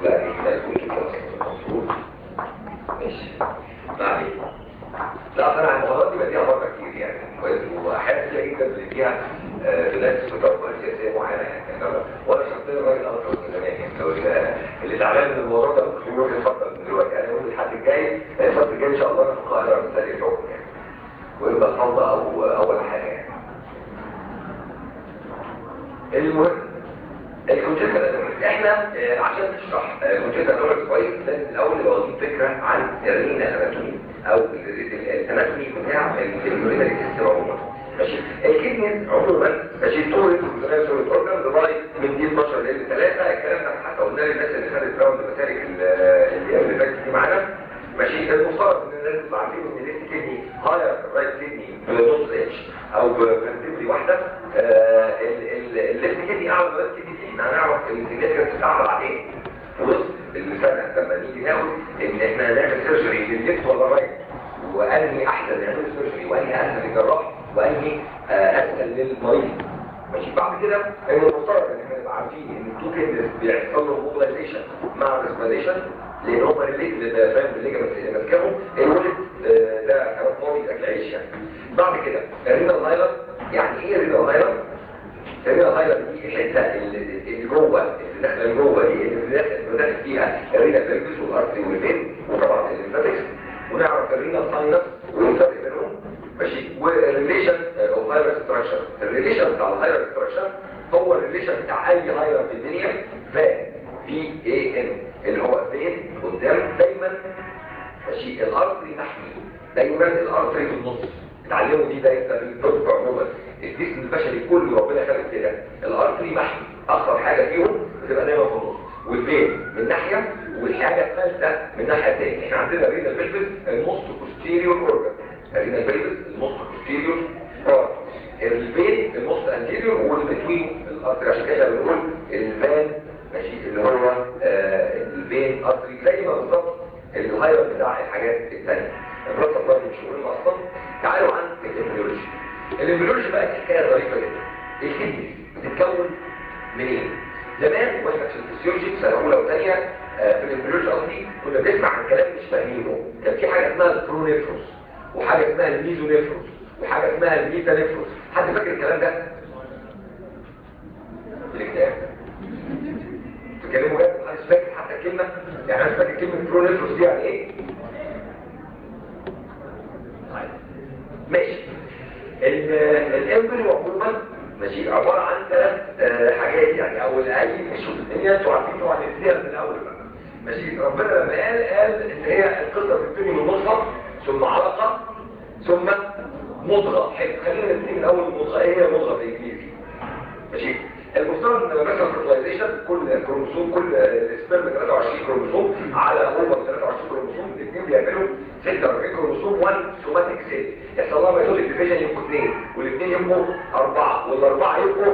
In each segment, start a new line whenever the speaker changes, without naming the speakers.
لا دي كده تكون كده مظبوط ماشي معلش لا انا عن المحاضرات دي بديها بره كتير يعني كويس واحيانا كتير جدا بنديها بناس بتوع سياسيه معينه يعني وانا شخصيا راجل اكتر من زمان يعني لو اللي زعلان من الموضوع ده ممكن يروح يفكر من دلوقتي انا يوم الاحد الجاي الفتره الجايه ان شاء الله انا في القاهره مثالي الحكم يعني ويبقى الفوضى او اول حاجه يعني المهم الكونتنت احنا عشان نشرح كونتنت اناليسيس كويس لازم الاول نبقى واخدين فكره عن الرينا اناتومي او الاناتومي بتاع اليورينري سيستم عموما ماشي الكدني عموما ماشي طول الكونتنت طول الاورجن لغايه من دي 12 ل 3 الكلام ده حتى قلنا للناس اللي خدت راوند مسالك الايام اللي فاتت دي معانا ماشي المفترض ان الناس تبقى عارفين ان الليفت كدني هاير رايت كدني بنص اتش او بكنتبلي واحده الليفت كدني اعلى من الرايت كدني دي هنعرف السيجنيفيكانس بتاعها بعدين في وسط السنه لما نيجي ناخد ان احنا هنعمل سيرجري للليفت ولا الرايت وانهي احسن نعمل سيرجري وانهي اسهل للجراح وانهي اسهل للمريض ماشي بعد كده المفترض ان احنا نبقى عارفين ان التو كيدنس بيحصل له موبلايزيشن مع الريسبيريشن لان هم ريليت للدافام الليجمنتس اللي ماسكاهم الولد ده كلام فاضي اكل عيش يعني بعد كده الرينال هايلر يعني ايه الرينال هايلر؟ الرينال هايلر دي الحته اللي جوه اللي داخله جوه دي اللي داخل داخل فيها الرينال بيركس والارتري والفين وطبعا الليمفاتكس ونعرف الرينال ساينس والفرق بينهم ماشي والريليشن اوف هايلر ستراكشر الريليشن بتاع الهايلر ستراكشر هو الريليشن بتاع اي هايلر في الدنيا فان في اي ان اللي هو فين قدام دايما ماشي الارتري محمي دايما الارتري في النص اتعلموا دي دايما في الطب عموما الجسم البشري كله ربنا خلق كده الارتري محمي اخطر حاجه فيهم بتبقى دايما في النص والفين من ناحيه والحاجه الثالثه من ناحيه ثانيه احنا عندنا رينا بيلفس الموست بوستيريور اورجن رينا بيلفس الموست بوستيريور اورجن الفين الموست انتيريور والبتوين الارتري عشان كده بنقول الفان ماشي اللي هو آه الفين ارتري زي ما بالظبط الهاير بتاع الحاجات الثانيه البلاد سبلاي مش مهم اصلا تعالوا عن الامبريولوجي الامبريولوجي بقى حكايه ظريفه جدا الكدني بتتكون منين زمان واحنا في الفسيولوجي سنه اولى وثانيه آه في الامبريولوجي قصدي كنا بنسمع عن كلام مش فاهمينه كان في حاجه اسمها البرونيفروس وحاجه اسمها الميزونيفروس وحاجه اسمها الميتانيفروس حد فاكر الكلام ده الكتاب تكلموا جد محدش فاكر حتى الكلمة يعني انا فاكر كلمة برونيفروس دي يعني ايه ماشي الامبريو عموما ماشي عبارة عن ثلاث حاجات يعني او اي شوف الدنيا انتوا عارفين طبعا الدنيا من الاول بقى ماشي ربنا لما قال قال ان هي القصة بتبتدي من نطفة ثم علقة ثم مضغة حلو خلينا نبتدي من الاول المضغة ايه هي مضغة بالانجليزي ماشي المفترض ان لما بيحصل فيرتلايزيشن كل كروموسوم كل سبرم 23 كروموسوم على اوفر 23 كروموسوم الاثنين بيعملوا 46 كروموسوم 1 سوماتيك سيل يحصل لها ميتوتيك ديفيجن يبقوا اثنين والاثنين يبقوا اربعه والاربعه يبقوا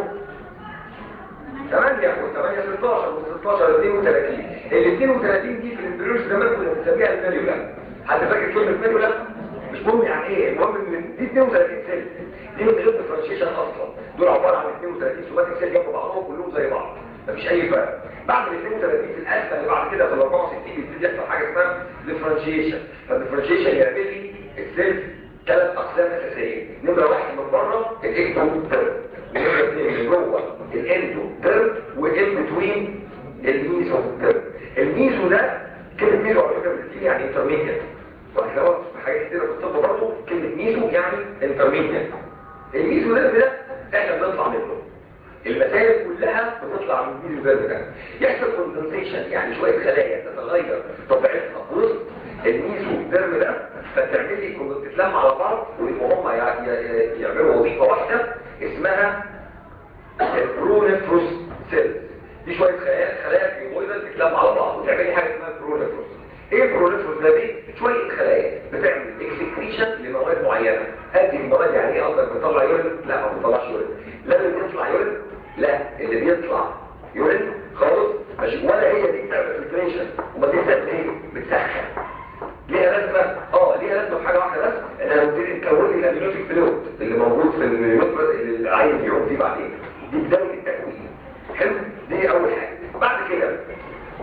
8 و8 16 و16 32 ال 32 دي في الامبريوش زمان كنا بنسميها الميريولا حد فاكر كلمه ميريولا مش مهم يعني ايه المهم ان دي 32 سيل دي من غير ديفرنشيشن اصلا دول عباره عن 32 سوماتيك سيل جنب بعضهم كلهم زي بعض مفيش اي فرق بعد ال 32 في الاسفل اللي بعد كده في ال 64 بيبتدي يحصل حاجه اسمها ديفرنشيشن فالديفرنشيشن يعمل لي السيل ثلاث اقسام اساسيه نمره واحد من بره الاكتو تيرم ونمره اثنين من جوه الاندو تيرم وان بتوين الميزو تيرم الميزو ده كلمه ميزو على فكره بتيجي يعني انترميديت وهتلاقوها في حاجات كتيره في الطب برضه كلمه ميزو يعني انترميديت الميزو ده ده احنا بنطلع منه المسائل كلها بتطلع من الميزو ده ده يحصل كوندنسيشن يعني شويه خلايا تتغير طبيعتها وسط الميزو ترم ده فتعمل لي تتلم على بعض ويبقوا هم يعملوا وظيفه واحده اسمها البرونيفروس سيلز دي شويه خلايا خلايا كيمويدال تتلم على بعض وتعمل لي حاجه اسمها برونيفروس ايه البرونيفروس ده دي شويه خلايا بتعمل اكسكريشن لمواد معينه هذه المواد يعني ايه قصدك بتطلع يورين لا ما بتطلعش يورين لا اللي بيطلع يورين لا اللي بيطلع يورين خالص ماشي ولا هي دي بتعمل فلتريشن وما دي بتعمل ايه بتسخن ليها لازمه اه ليها لازمه في حاجه واحده بس انها بتبتدي تكون لي الامينوتيك فلويد اللي موجود في اليوترس اللي عايز يعوم فيه بعدين دي بدايه التكوين حلو دي اول حاجه بعد كده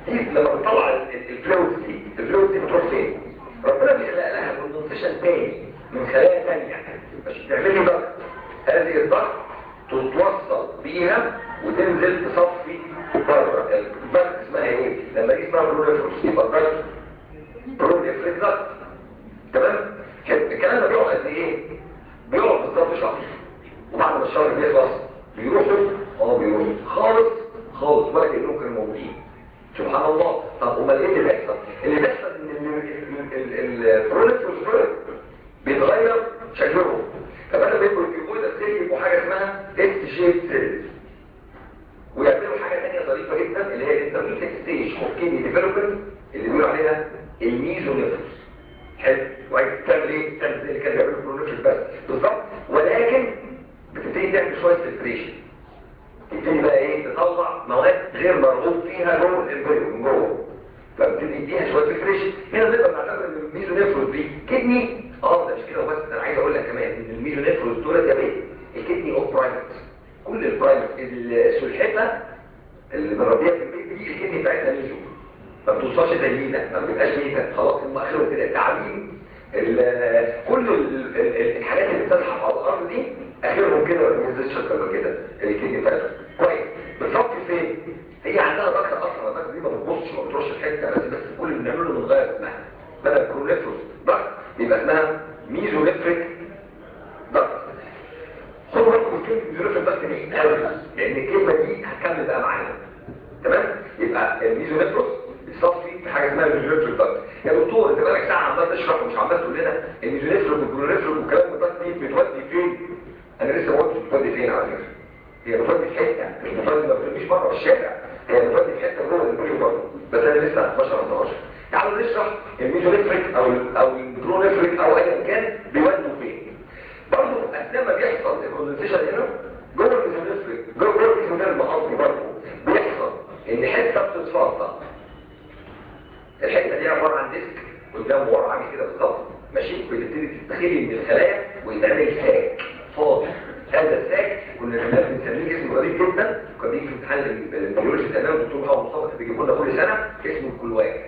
دي لما بتطلع الفلويد دي الفلويد دي بتروح فين ربنا بيخلق لها كوندنسيشن تاني من خلايا تانية مش تعمل لي ضغط هذه الضغط تتوصل بيها وتنزل تصفي بره الضغط اسمها ايه لما دي اسمها برونيفروس يبقى الضغط برونيفروس ضغط تمام الكلام ده بيقعد قد ايه بيقعد بالظبط شهر وبعد ما الشهر بيخلص بيروحوا اه بيروحوا خالص خالص ولا كانهم كانوا موجودين سبحان الله طب امال ايه اللي بيحصل اللي بيحصل ان البرونيفروس بيتغير شكلهم فبدل ما يبقوا الكيبويد السيل يبقوا حاجه اسمها اس شيب سيلز ويعملوا حاجه ثانيه ظريفه جدا اللي هي الانترميديت ستيج اوف كيدني ديفلوبمنت اللي بيقولوا عليها الميزونيفروس حلو وعايز تعمل ايه تعمل زي اللي كان بيعملوا برونيفروس بس بالظبط ولكن بتبتدي تعمل شويه سيلفريشن تبتدي بقى ايه تطلع مواد غير مرغوب فيها جوه الامبريو من جوه فبتدي يديها شويه سيلفريشن هنا نقدر نعتبر ان الميزونيفروس دي كدني اه ده مش كده بس انا عايز اقول لك كمان ان الميزونيفروس دول يا بيه الكدني اوف برايمت كل البرايمت السلحفه اللي بنربيها في البيت دي الكدني بتاعتها ميزو ما بتوصلش زي ميزه ما بتبقاش ميزه خلاص هم اخرهم كده تعابين كل ال ال الحاجات اللي بتزحف على الارض دي اخرهم كده ما بينزلش شكل كده الكدني بتاعتها كويس بالظبط فين هي عندها ضغط اصلا الضغط دي ما بتبصش ما بتروحش في حته بس بس كل اللي بنعمله بنغير اسمها بدل كرونيفروس ضغط يبقى اسمها ميزونيفريك ضغط خدوا بالكم من كلمه ميزونيفريك ضغط دي قوي لان الكلمه دي هتكمل بقى معانا تمام يبقى الميزونيفروس بتصفي في حاجه اسمها الميزونيفريك ضغط يا دكتور انت بقالك ساعه عمال تشرح ومش عمال تقول لنا الميزونيفريك والكرونيفريك والكلام الضغط دي بتودي فين انا لسه ما قلتش بتودي فين على فكره هي بتودي في حته مش بتودي ما بتوديش بره في الشارع هي بتودي في حته جوه البريو برضه بس انا لسه 12 12 تعالوا نشرح الميزونيفريك او ال او البرونيفريك او ايا كان بيودوا فين برضه اثناء ما بيحصل الكوندنسيشن هنا جوه الميزونيفريك جوه جوه الميزونيفريك المقصدي برضه بيحصل ان حته بتتفضى الحته دي عباره عن ديسك قدام ورا عامل كده بالظبط ماشي بتبتدي تستخلي من الخلايا ويتعمل ساك فاضي هذا الساك كنا زمان بنسميه اسم غريب جدا كان بيجي في امتحان البيولوجي زمان الدكتور محمد مصطفى كان بيجيبوا لنا كل سنه اسمه الكلواك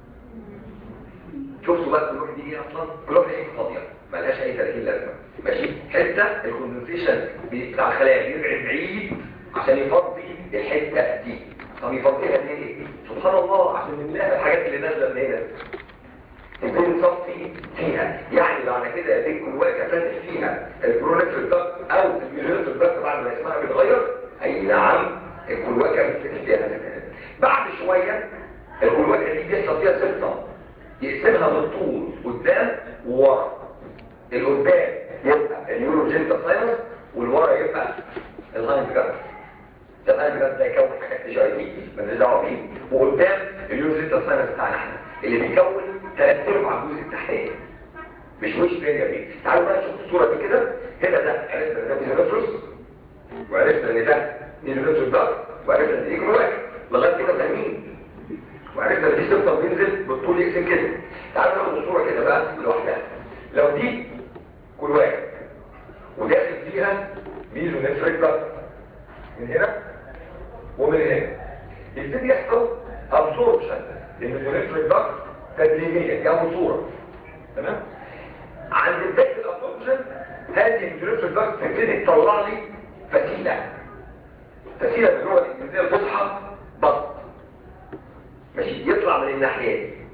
شفتوا بقى الكلواك دي ايه اصلا الكلواك دي فاضيه ملهاش اي 30 لازمه ماشي حته الكوندنسيشن بتاع الخلايا بيبعد بعيد عشان يفضي الحته دي طب يفضيها ليه سبحان الله عشان نملاها الحاجات اللي نازله من هنا تبتدي تصفي فيها يعني معنى كده دي الكلواك فاتح فيها البرونيفريك ضغط او الميزونيفريك ضغط بعد ما اسمها بيتغير اي نعم الكلواكه بتفتح فيها هذا بعد شويه الكلواكه دي بيحصل فيها سلطه يقسمها بالطول قدام وورا القدام يبقى النيوروجينتا ساينس والورا يبقى الهايند جارد ده الهايند جارد ده يكون حاجات اتش اي في مالناش دعوه بيه وقدام النيوروجينتا ساينس بتاعنا احنا اللي بيكون ثلاث ارباع الجزء التحتاني مش وش تاني يا بيه تعالوا بقى نشوف الصوره دي كده هنا ده عرفنا ان ده ميزونيفروس وعرفنا ان ده ميزونيفروس ضغط وعرفنا ان دي كلواك لغايه كده فاهمين وعرفنا ان دي سلطه بينزل بالطول يقسم كده تعالوا ناخد الصوره كده بقى لوحدها لو دي كلواك وداخل فيها ميزونيفريك ضغط من هنا ومن هنا يبتدي يحصل ابسوربشن للميزونيفريك ضغط تدريجيا دي اول صوره تمام عند بدايه الابسوربشن هذه الميزونيفريك ضغط تبتدي تطلع لي فسيله فسيله باللغه الانجليزيه الفصحى بط ماشي يطلع من الناحيه دي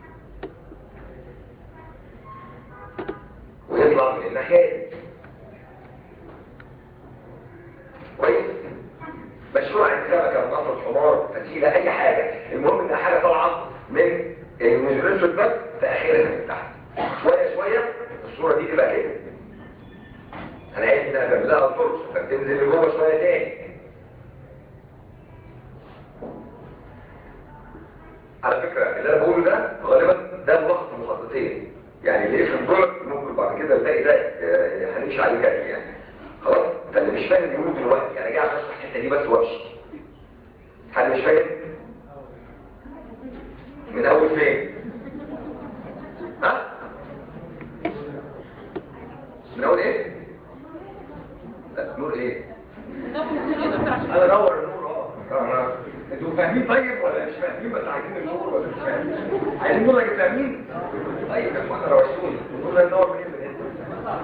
ويطلع من الناحيه دي كويس مشروع عند سمكه نصر حمار فسيله اي حاجه المهم انها حاجه طالعه من الميزونيفريك ضغط في اخرها من تحت شويه شويه الصوره دي تبقى كده انا عايز انها تعمل لها فرصه فبتنزل لجوه شويه تاني على فكره اللي انا بقوله ده غالبا ده ملخص المخططين يعني اللي يفهم دول ممكن بعد كده نلاقي ده هنمشي عليه جاي يعني خلاص فاللي مش فاهم يقول دلوقتي يعني جاي اشرح الحته دي بس وامشي حد مش فاهم من اول فين ها من اول ايه لا نور ايه انا دور النور اه انتوا فاهمين طيب ولا مش فاهمين بس عايزين عايزين النور ولا مش فاهم عايزين النور يا فاهمين طيب يا اخوانا روشوني النور ده النور منين من هنا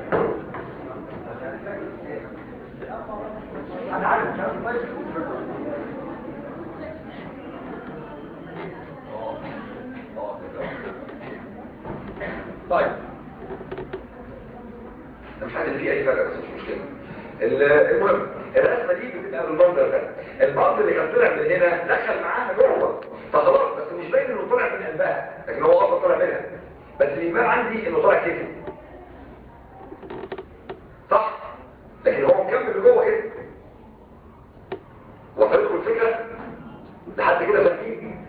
انا عارف طيب مش حد فيه اي فرق بس مش مشكله المهم الرسمه دي بتبقى بالمنظر ده البعض اللي كان طلع من هنا دخل معاها جوه فخلاص بس مش باين انه طلع من قلبها لكن هو اصلا طلع منها بس اللي يبان عندي انه طلع كده صح لكن هو مكمل لجوه كده وصلتكم الفكره لحد كده فاهمين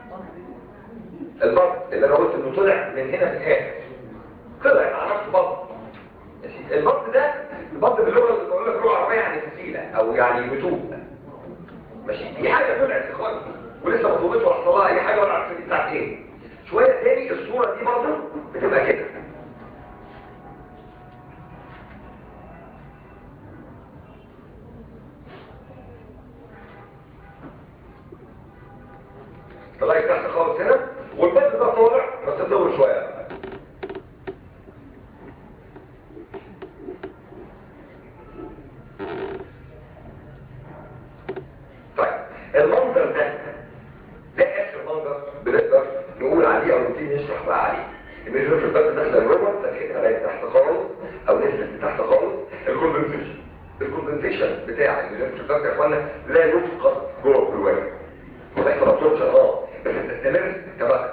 البط اللي انا قلت انه طلع من هنا في الاخر طلع على نفس بط البط ده البط باللغه اللي بقول لك اللغه العربيه يعني فسيله او يعني بتوب ماشي دي حاجه طلعت يا اخوان ولسه ما طولتش ولا حصل لها اي حاجه ولا عارف دي بتاعت ايه شويه تاني الصوره دي برضه بتبقى كده طلعت تحت خالص هنا والبط ده طالع بس تدور شويه طيب المنظر ده ده اخر منظر بنقدر نقول عليه او نبتدي نشرح بقى عليه الميجور في البط داخله جوه فتحتها بقت تحت خالص او نزلت تحت خالص الكوندنسيشن الكوندنسيشن بتاع الميجور في البط يا اخوانا لا يفقد جوه الجوانب وبيحصل ابسوربشن اه بس تستمر كبقى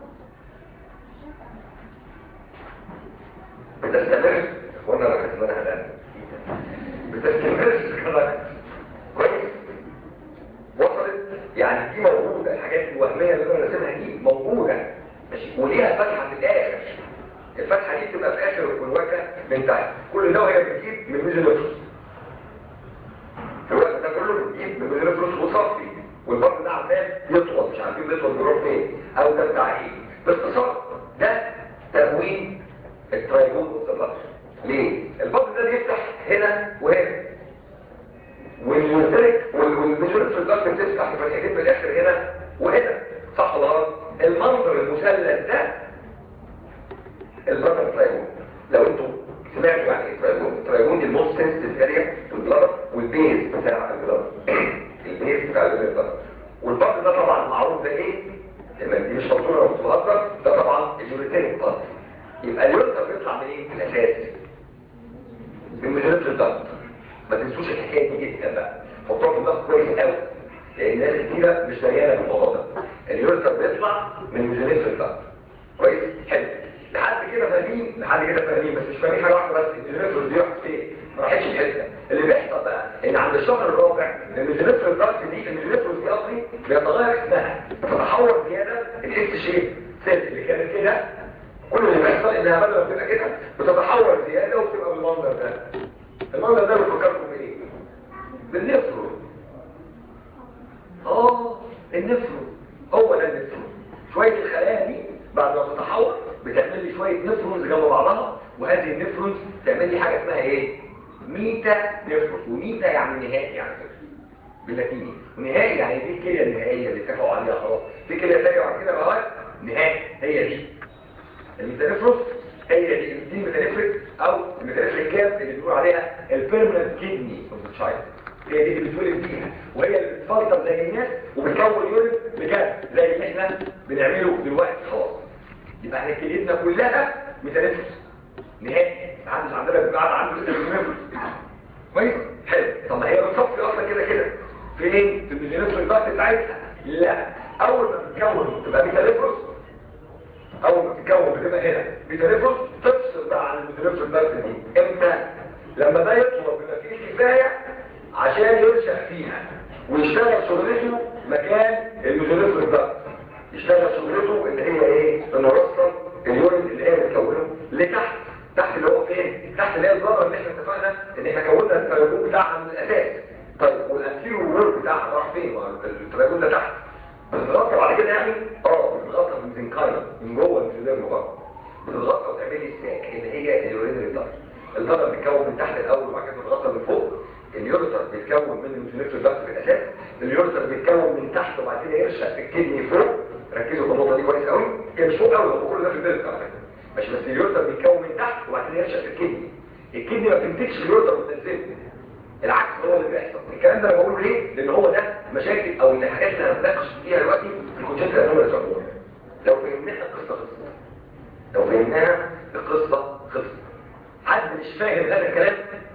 بتستمر وانا ركزت ان انا هلان بتستمر كبقى كويس وصلت يعني دي موجودة الحاجات الوهمية اللي انا راسمها دي موجودة ماشي وليها فتحة في الاخر الفتحة دي بتبقى في اخر الكلوكة من تحت كل ده وهي بتجيب من ميزونوفلوس الوقت ده كله بتجيب من ميزونوفلوس وصفي والبطن ده عمال يطول مش عارفين بيطول بيروح فين او ده بتاع ايه باختصار ده تكوين الترايبون والسبلاش ليه البطن ده بيفتح هنا وهنا والمشترك والمشترك في الضغط بتفتح فتحتين في الاخر هنا وهنا صح ولا غلط المنظر المثلث ده البطن ترايبون لو انتوا سمعتوا يعني ايه ترايبون الترايبون دي الموست سنسيتيف اريا والبلد والبيز بتاع البلد البيز بتاع البلد والبطن ده طبعا معروف ده ايه لما دي مش مطولة او بتهزر ده طبعا اليوريتين بطن يبقى اليوريتر بيطلع منين في الاساس من مجرد الضغط ما تنسوش الحكايه دي جدا بقى حطوها في الضغط كويس قوي لان ناس كتيره مش دريانه بالموضوع ده اليوريتر بيطلع من مجرد الضغط كويس حلو لحد كده فاهمين لحد كده فاهمين بس مش فاهمين حاجه واحده بس الجنريتور دي راحت فين ما راحتش الحته اللي بيحصل بقى ان عند الشهر الرابع الجنريتور الضغط دي الجنريتور دي قصدي بيتغير اسمها تتحول زياده الاكس شيب سيل اللي كانت كده كل اللي بيحصل انها بدل ما بتبقى كده بتتحول زياده وبتبقى بالمنظر ده المنظر ده بيفكركم بايه بالنفرو اه النفرو هو ده النفرو شويه الخلايا دي بعد ما تتحول بتعمل لي شويه نفرونز جنب بعضها وهذه النفرونز تعمل لي حاجه اسمها ايه ميتا نفرونز وميتا يعني نهائي يعني باللاتيني ونهائي يعني دي الكليه النهائيه اللي اتفقوا عليها خلاص في كليه ثانيه بعد كده بقى نهائي هي دي الميتانفروس هي دي دي الميتانفريك او الميتانفريك كاب اللي بيقولوا عليها البيرمننت كيدني اوف تشايلد هي دي اللي بتولد بيها وهي اللي بتفلتر زي الناس وبتكون يورين بجد زي اللي احنا بنعمله دلوقتي خلاص يبقى احنا كليتنا كلها ميتانفروس نهائي محدش عندنا بيبقى قاعد عنده ميتانفروس كويس حلو طب ما هي بتصفي اصلا كده كده فين في الميتانفروس الضغط بتاعتها لا اول ما بتتكون تبقى ميتانفروس اول ما تتكون بتبقى هنا بيتنفس تفصل بقى عن المتنفس البرد دي امتى لما ده يطلب بيبقى فيه كفايه عشان يرشق فيها ويشتغل شغلته مكان المتنفس البرد يشتغل شغلته اللي هي ايه انه يوصل اليورين اللي هي بتكونه لتحت تحت اللي هو فين تحت اللي هي الذره اللي احنا اتفقنا ان احنا كونا التراجون بتاعها من الاساس طيب والانتيريور وورد بتاعها راح فين التراجون ده تحت بتتغطى بعد كده يعني اه بتتغطى من زنكاينا من جوه الجدار بره بتتغطى وتعملي الساك اللي هي اليورينري بلاد البلد بتتكون من تحت الاول وبعد كده بتتغطى من فوق اليورتر بيتكون من الجنريتور داكت في الاساس اليورتر بيتكون من تحت وبعد كده يرشق في الكدني فوق ركزوا في النقطه دي كويس قوي هي مش فوق قوي هو كل ده في البلد على فكره مش بس اليورتر بيتكون من تحت وبعد كده يرشق في الكدني الكدني ما بتنتجش اليورتر وتنزله العكس هو اللي بيحصل الكلام ده انا بقوله ليه لان هو ده مشاكل او الحاجات اللي هنتناقش فيها دلوقتي في الكونجنتال انوماليز لو فهمناها القصه خلصت لو فهمناها القصه خلصت حد مش فاهم هذا الكلام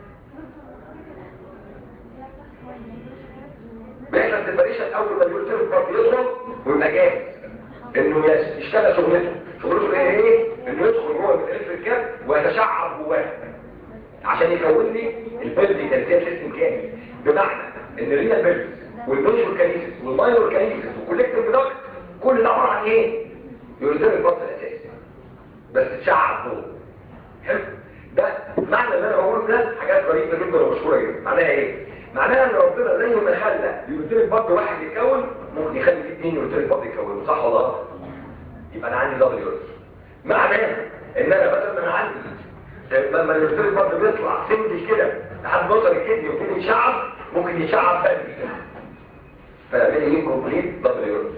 بيحصل سيبريشن اول ما اليورتير بارت يدخل ويبقى جاهز انه يشتغل شغلته شغلته ايه ايه انه يدخل جوه المتالف الكاب ويتشعب جواه عشان يكون لي البلد كالسيال سيستم كامل بمعنى ان الريال بلد والميجور كانيسيس والماينور كانيسيس والكوليكتيف داكت كل ده عباره عن ايه يورتير البارت الاساسي بس تشعب جوه حلو ده معنى اللي انا بقوله ده حاجات غريبه جدا ومشهوره جدا معناها ايه معناها ان ربنا زي ما خلى يورتير البارت واحد يتكون ممكن يخلي فيه اثنين يورتير البارت يتكونوا صح ولا غلط يبقى انا عندي دبل يورتير معناه ان انا بدل ما انا عندي لما اليورتير البارت بيطلع سنجل كده لحد ما يوصل الكدني ويبتدي يشعب ممكن يشعب فردي فيعمل لي كومبليت دبل يورتير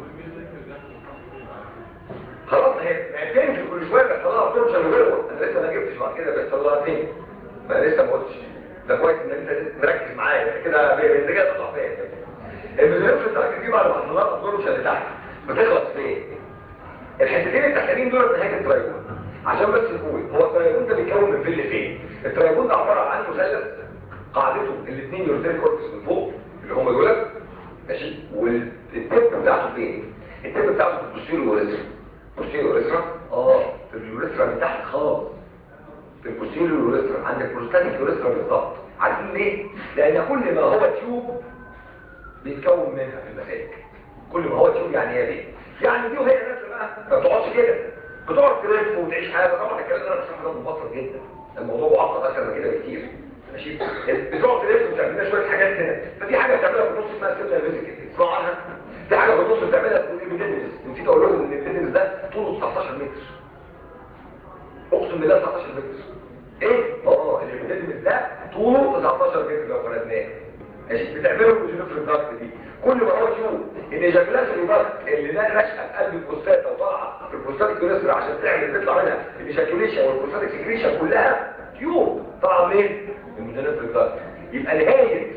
خلاص هي بتنزل كل شويه بس الله بتمشي جوه انا لسه ما جبتش بعد كده بس الله فين ما أنا لسه ما قلتش ده كويس ان انت مركز معايا كده انت كده تطلع فين المليون التراك دي بعد ما حصلها الدروش اللي تحت بتخلص فين الحتتين التحتانيين دول نهايه الترايبون عشان بس نقول هو الترايبون ده بيتكون من فيل فين الترايبون ده عباره عن مثلث قاعدته الاثنين يورتين كورتكس من فوق اللي هم دول ماشي والتب بتاعته فين التب بتاعته في البوستيريو والريزرا البوستيريو والريزرا اه في اليوريثرا من تحت خالص في البوستيريو والريزرا عندك بروستاتيك يوريثرا بالظبط عارفين ليه لان كل ما هو تيوب بيتكون منها في المسالك كل ما هو تيوب يعني ايه ليه يعني دي وهي نفسها بقى ما بتقعدش كده بتقعد تلف وتعيش حياتك طبعا الكلام ده انا بشرحه ده مبسط جدا الموضوع معقد اكتر من كده بكتير ماشي بتقعد تلف وتعمل لنا شويه حاجات هنا ففي حاجه بتعملها في النص اسمها سيبنا فيزيكال تسمعوا عنها في حاجه في النص بتعملها في البيدنس نسيت اقول لكم ان البيدنس ده طوله 19 متر اقسم بالله 19 متر ايه اه البيدنس ده طوله 19 متر لو فردناه ماشي بتعمله في الضغط دي كل ما هو تشوف ان شكلها في الضغط اللي ده نشأة في قلب البروستات او طالعه في البروستاتيك كوليسترول عشان تعمل تطلع منها الاشاكيوليشن والبروستاتيك سكريشن كلها تيوب طالعه منين؟ من في الضغط يبقى نهايه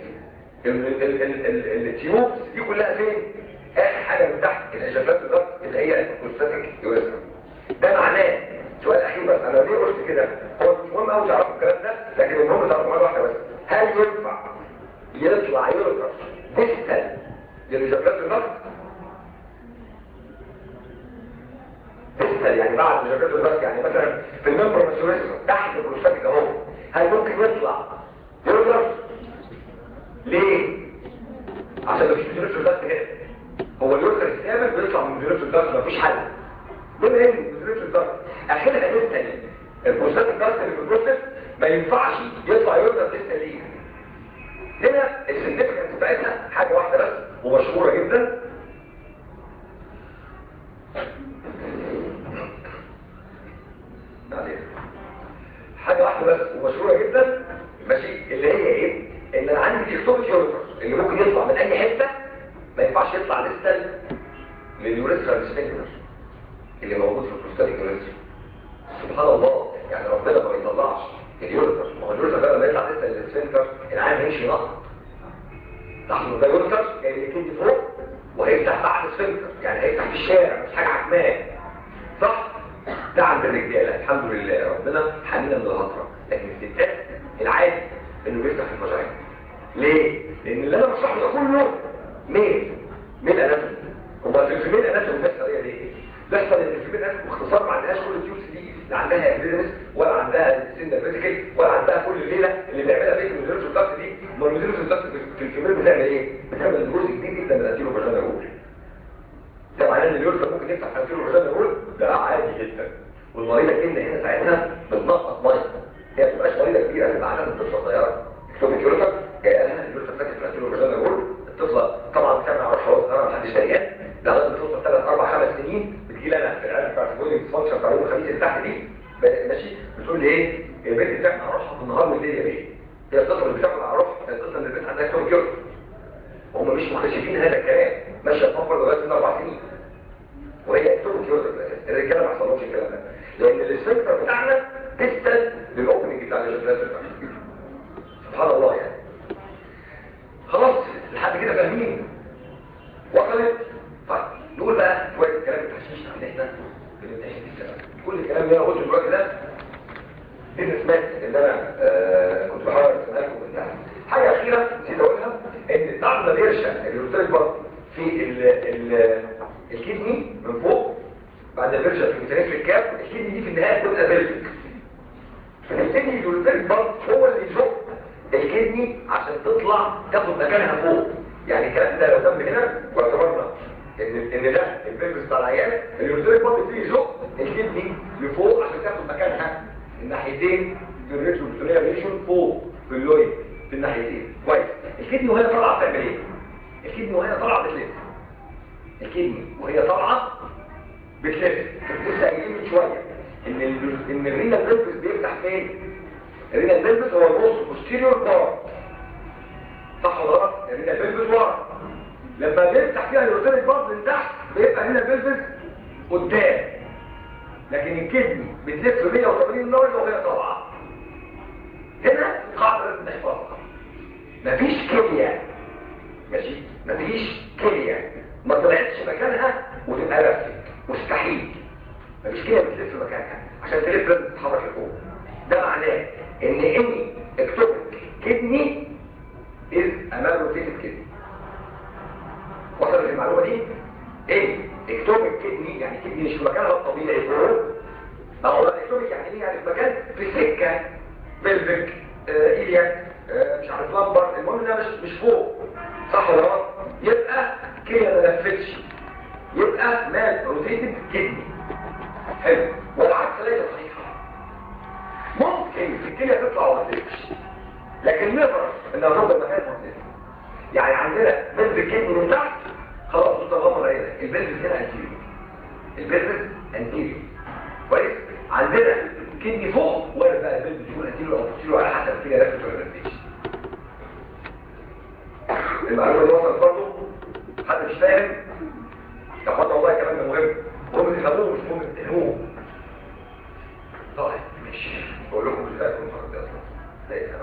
التيوب دي كلها فين؟ اخر حاجه من تحت الاجابات الضغط اللي هي البروستاتيك كوليسترول ده معناه سؤال اخير بس انا ليه قلت كده هو مش مهم قوي تعرفوا الكلام ده لكن المهم تعرفوا حاجه واحده بس هل ينفع يطلع يرقص ديستال للجبلات النفط ديستال يعني بعد جبلات النفط يعني مثلا في الممبر مسوريسم تحت البروستاتيك اهو هل ممكن يطلع يرقص ليه عشان مفيش مديريس الضغط هنا هو اليورتر الثابت بيطلع من مديريس الضغط مفيش حل بما ان مديريس الضغط اخرها ديستال البروستاتيك ضغط اللي في البروستات ما ينفعش يطلع يورتر ديستال ليه هنا السيجنفكنس بتاعتها حاجة واحدة بس ومشهورة جدا حاجة واحدة بس ومشهورة جدا ماشي اللي هي ايه ان انا عندي تكتوبة يوريثرا اللي ممكن يطلع من اي حتة ما ينفعش يطلع لسه لليوريثرا السفنكتر اللي موجود في البروستاتيك يوريثرا سبحان الله يعني ربنا ما بيطلعش اليوريثرا ما هو اليوريثرا ده لما يطلع لسه للسفنكتر العام هيمشي نقط نحن ده يوريثرا جاي يكون فوق وهيفتح بعد السفنكتر يعني هيفتح في الشارع مش حاجة عكماه صح؟ ده عند الرجاله الحمد لله ربنا حنينا من الهطره لكن الستات العادي انه بيفتح في المجاعين ليه؟ لان اللي انا بشرحه ده كله ميل ميل اناتومي هو في الميل اناتومي بيحصل ايه ليه؟ بيحصل ان في الميل اناتومي باختصار ما عندهاش كل التيوبس دي لا عندها ابيدنس ولا عندها سنة فيزيكال ولا عندها كل الليله اللي بيعملها فيك المديرس الضغط دي ما المديرس الضغط في الفيميل بتعمل ايه؟ بتعمل جزء جديد جدا من الانتيرو فاجانا رول ده معناه ان اليورث ممكن يفتح انتيرو فاجانا رول ده عادي جدا والمريضة كلمة هنا ساعتها بتنقص مية هي ما بتبقاش مريضة كبيرة اللي معاها طفلة صغيرة اكتوبة يورثة جاية لها اليورثة فاتت في الانتيرو فاجانا رول الطفلة طبعا بتعمل على شعور صغيرة محدش دريان لغاية ما توصل ثلاث أربع خمس سنين بتجي لنا في العيادة بتاعت البودي ديسفانكشن بتاع يوم الخميس اللي تحت دي ماشي بتقول لي ايه البنت بتاعتنا هروحها في النهار والليل يا بيه هي القصه اللي بتاكل على روحها هي القصه ان البنت عندها كتب كيرف وهم مش مكتشفين هذا الكلام ماشيه تنفر لغايه سن اربع سنين وهي كتب كيرف الرجاله ما حصلهمش الكلام ده لان السفنكتر بتاعنا ديستال للاوبننج بتاع الجلاد سبحان الله يعني خلاص لحد كده فاهمين وصلت طيب نقول بقى شويه الكلام التحشيش عن احنا بنمتحن الكلام كل الكلام اللي انا قلته دلوقتي ده بزنس مان اللي انا آه كنت بحاول ارسمها لكم من تحت حاجه اخيره نسيت اقولها ان بعد ما بيرشا اللي قلت لك برضه في ال ال الكدني من فوق بعد ما بيرشا في الميتانيك الكاب الكدني دي في النهايه بتبقى بيلفك فالكدني اللي قلت لك برضه هو اللي يزق الكدني عشان تطلع تاخد مكانها فوق يعني الكلام ده لو تم هنا واعتبرنا ان ان ده البيبس بتاع العيان اللي قلت لك برضه فيه يزق الكدني لفوق عشان تاخد مكانها الناحيتين في الريتروبتونيا ريشن فوق في اللويد في الناحيتين كويس الكدني وهي طالعه بتعمل ايه الكدني وهي طالعه بتلف الكدني وهي طالعه بتلف لسه قايلين من شويه ان ال ان الرينال بيلفس بيفتح فين الرينال بيلفس هو النص بوستيريور بارت صح ولا غلط الرينال بيلفس ورا لما بيفتح فيها الروتينال بارت من تحت بيبقى الرينال بيلفس قدام لكن الكدني بتلف 180 درجه وهي طالعه هنا قاعده لازم نحفظها مفيش كليه ماشي مفيش كليه ما طلعتش مكانها وتبقى لفت مستحيل مفيش كليه بتلف مكانها عشان تلف لازم تتحرك لفوق ده معناه ان اني اكتوبك كدني از امام روتيتد كدني وصلت المعلومه دي ايه اكتوبك كدني يعني كدني مش في مكانها الطبيعي فوق ما هو الاكتوبك يعني ايه يعني في مكان في سكه بلفك آه ايلياك آه مش عارف لمبر المهم ده مش مش فوق صح ولا غلط يبقى كده ما لفتش يبقى مال روتيتد كدني حلو والعكس ليس صحيحا ممكن الكليه تطلع وما تلفش لكن نقدر انها تفضل مكان ما تلفش يعني عندنا بلف الكدني من تحت خلاص انت غمر عينك البلفس هنا انتيريور البلفس انتيريور كويس عندنا كدني فوق ولا بقى البلفس يكون انتيريور او بوستيريور على حسب كده لفت ولا لفتش المعلومه دي وصلت برضه حد مش فاهم يا اخوانا والله الكلام ده مهم مهم تفهموه مش مهم تفهموه طيب ماشي بقول لكم مش فاهم المحاضره دي اصلا ده ايه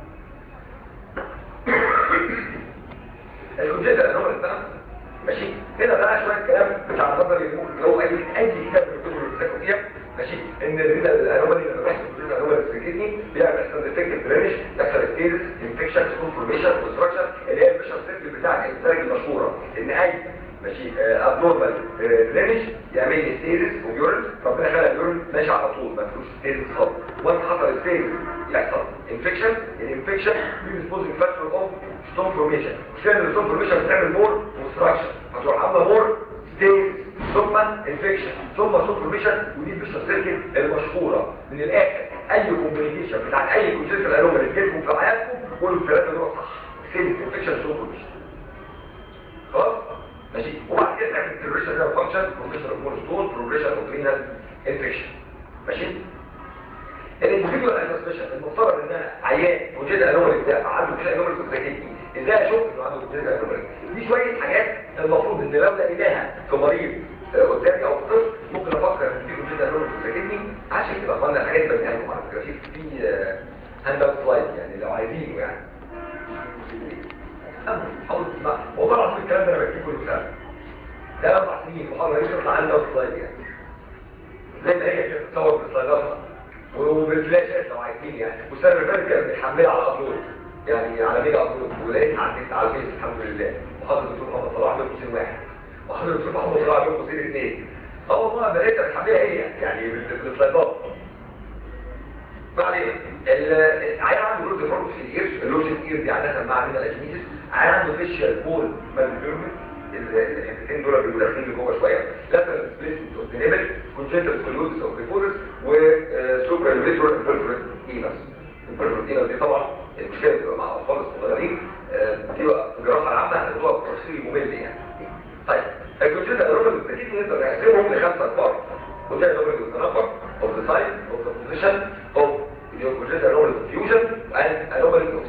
الكونجيتا الانومال بقى ماشي هنا بقى شويه كلام بتاع النظر اللي هو اي اي كتاب من الكتب اللي بتذاكروا فيها ماشي ان الريدا الانومالي لما بيحصل الريدا الانومالي في الكدني بيعمل احسن ديتكتيف درينج يحصل ستيرس انفكشن كونفورميشن كونستراكشن اللي هي الميشن سيركل بتاع الانتاج المشهوره ان اي ماشي ابنورمال درينج يعمل لي ستيرس ويورين ربنا خلق اليورين ماشي على طول ما فيهوش ستيرس خالص وانت حصل ستيرس يحصل انفكشن الانفكشن بريسبوزنج فاكتور اوف ستون فورميشن عشان الستون فورميشن بتعمل مور كونستراكشن هتروح عامله مور ستيرس ثم انفكشن ثم ستون فورميشن ودي الميشن سيركل المشهوره من الاخر اي كومبليكيشن بتاع اي كونجنتال انومالي تجيلكم في حياتكم قولوا الثلاثه دول صح ستيرس انفكشن ستون فورميشن خلاص ماشي وبعد كده تعمل بروجريشن رينال فانكشن بروجريشن اوف مونستون بروجريشن اوف رينال انفكشن ماشي الانديفيدوال اسسبشن المفترض ان انا عيان وجد انومالي ده عنده كده انومالي في ازاي اشوف انه عنده كده انومالي دي شويه حاجات المفروض ان لو لقيناها في مريض قدامي او في طفل ممكن افكر ان في وجد انومالي في عشان تبقى قلنا الحاجات بديها لكم على فكره في في هاند اوت سلايد يعني لو عايزينه يعني حاول تسمع والله العظيم الكلام ده انا بكتبه كل سنه ده اربع سنين محاضره يطلع عندنا سلايد يعني زي ما هي كده بتصور بسلايداتها وبالفلاش لو عايزين يعني والسنه اللي فاتت كانت بتحملها على ابلود يعني على ميجا ابلود ولقيت عديت على الفيس الحمد لله محاضره الدكتور محمد صلاح بين قوسين واحد محاضره الدكتور محمد صلاح بين قوسين اثنين اه والله بقيت بتحملها هي يعني بالسلايدات ما علينا العيان عنده جلوز فرمس في الايرش اللوجن اير دي عاده مع عندنا الاجنيسيس عيان عنده فيشيال بول مالفيرمنت الحتتين دول بيبقوا داخلين لجوه شويه لاترال سبليسمنت اوف ذا نيبل كونجنتال سكلوزس اوف ريفورس وسوبر الفيترال انفلترال اينس الانفلترال اينس دي طبعا المشكله بتبقى مع الاطفال الصغيرين بتبقى في الجراحه العامه هتبقى تفصيل ممل يعني طيب الكونجنتال انفلترال اكيد نقدر نقسمهم لخمسه كبار وده نمبر of the size of the position of your congenital anomaly of fusion and anomaly of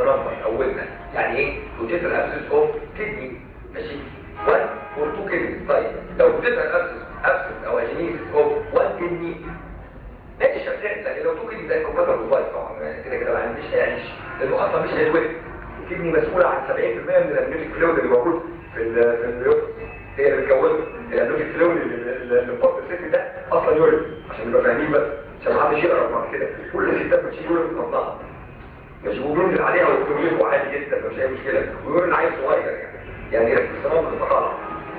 الرمبر اولنا يعني ايه كونجنتال ابسس اوف كدني ماشي 1 اور 2 كدني طيب لو كونجنتال ابسس ابسس او اجينيسيس اوف 1 كدني ماشي شغال لكن لو 2 كدني ده كمبيوتر موبايل طبعا كده كده ما عنديش هيعيش لانه اصلا مش هيتولد الكدني مسؤوله عن 70% من الامنيوتيك فلويد اللي موجود في ال في اليوتس هي اللي بتكون الامنيوتيك فلويد اللي في البطن السيتي ده اصلا يورين عشان نبقى فاهمين بس عشان ما حدش يقرا بعد كده كل الستات بتشيل يورين في بطنها مش وبينزل عليها وبتولده عادي جدا مش اي مشكله ويورين عيل صغير يعني يعني ريحه الصمام بتبقى طالعه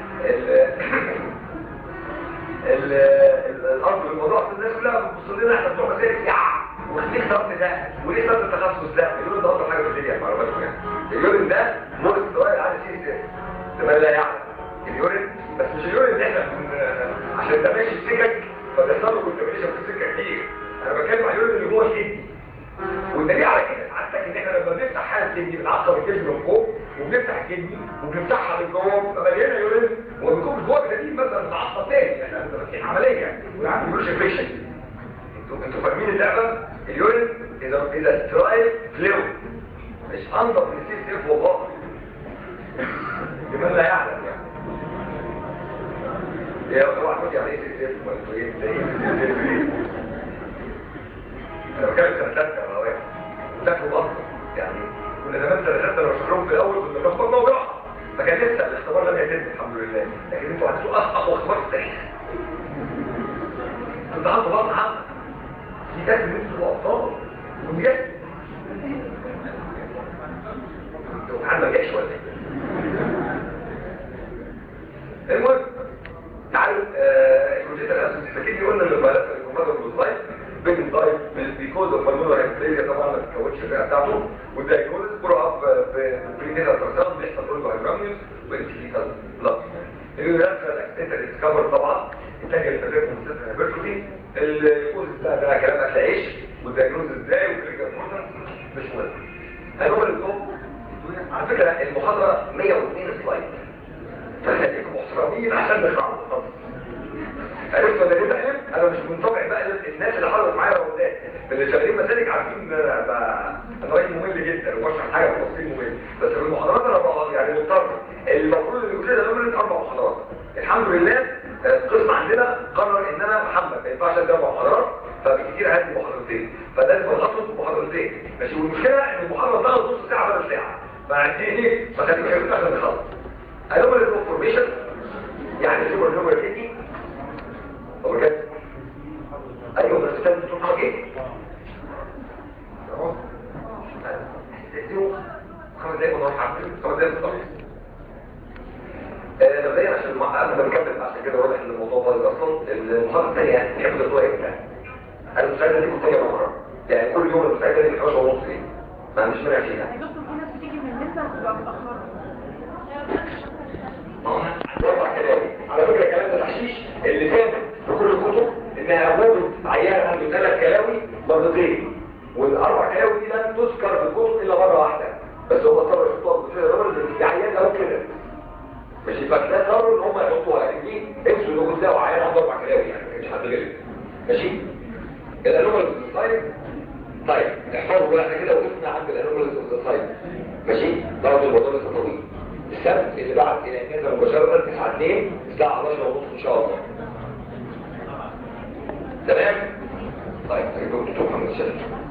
ال الارض الموضوع في الناس كلها بتبص لنا احنا بتوع مسائل يا وليه صرف ده وليه صرف التخصص ده اليورين ده اكتر حاجه في الدنيا معلوماتكم يعني اليورين ده مورس صغير على سي سي لمن لا يعلم اليورين بس مش اليورين اللي احنا عشان انت ماشي في سكك فبيحصل له كونتامينيشن في السكه كتير انا بتكلم على اليورين اللي جوه الكدني والدليل على كده عندك ان احنا لما بنفتح حاله الكدني بنعصب الكدني من فوق وبنفتح الكدني وبنفتحها من جوه فمليانه يورين وبيكون جوه كتير مثلا بنعصب تاني احنا فاتحين عمليه يعني ما بيقولش فيكشن انتوا انتوا فاهمين اللعبه اليورين اذا اذا سترايل فلو مش انضف من السي سي والله لمن لا يعلم يعني يا اوعى تقول يعني ايه سي سي ولا ايه ايه انا بتكلم سنه ثالثه ولا واحد ذاكروا اصلا يعني كنا زمان سنه ثالثه لو شغلهم في الاول كنا بنختار موضوعها فكان لسه الاختبار لم يتم الحمد لله لكن انتوا هتسوق اقوى اختبار في التاريخ انتوا عندكم بطن عامه دي كانت من انتوا ابطال وبجد انتوا عندك ايش ولا المهم تعالوا الكونجيتال اسيد فاكرين قلنا ان الفيروس الكومباتبل باللايف بين دايب بيكوز اوف بالمونر هيبريزيا طبعا ما تتكونش الرئه بتاعته والدايجنوز برو اب برينيتال ترسان بيحصل له هايبراميوس وانتيكال بلاد اليونيفرسال اكسنتال ديسكفر طبعا الثانيه اللي فاتت من ست هايبرتروفي الكوز بتاع ده كلام اكل عيش والدايجنوز ازاي والكلينيكال مورتال مش مهم هنقول لكم على فكره المحاضره 102 سلايد فخليكم محترمين عشان نخلص عرفت ولا كده علم انا مش منطبع بقى الناس اللي حضرت معايا روندات اللي شغالين مسالك عارفين انا راجل ممل جدا وبشرح حاجه بتفصيل ممل بس في المحاضرات انا بقى يعني مضطر المفروض اللي كده نعمل اربع محاضرات الحمد لله القسم عندنا قرر ان انا محمد ما ينفعش ادي اربع محاضرات فبكتير هدي محاضرتين فلازم اخصص محاضرتين ماشي والمشكله ان المحاضره تاخد نص ساعه بدل ساعه فعندي ايه فخليك حلوين عشان نخلص انومال انفورميشن يعني سوبر نومر كيتي هو بجد ايوه بس انت بتقول حاجه ايه اهو هتديله خمس دقايق ونروح على خمس دقايق بالظبط مبدئيا عشان قبل ما نكمل عشان كده واضح ان الموضوع بايظ اصلا المحاضره الثانيه تحب تطلع امتى؟ انا مش عايز اديكم ثانيه مره يعني كل يوم مش عايز اديكم 11 ونص ايه ما عنديش مانع فيها
يا دكتور في ناس بتيجي من النساء وتبقى متأخرة
على فكرة الكلام ده تحشيش اللي ثابت في كل الكتب انها موجود عيان عنده ثلاث كلاوي مرتين والاربع كلاوي دي لم تذكر في الكتب الا مرة واحدة بس هو اضطر يحطوها في الرمل في عيان او كده مش يبقى كده اضطروا ان هم يحطوها دي انسوا انكم تلاقوا عيان عنده اربع كلاوي يعني ما كانش حد غيره ماشي الانومال سايد طيب احفظوا بقى احنا كده وقفنا عند الانومال سايد ماشي برضه الموضوع لسه طويل السبت اللي بعد الى النازل مباشرة 9 2 الساعة 11 ونص ان شاء الله تمام طيب هجيبكم دكتور محمد شرف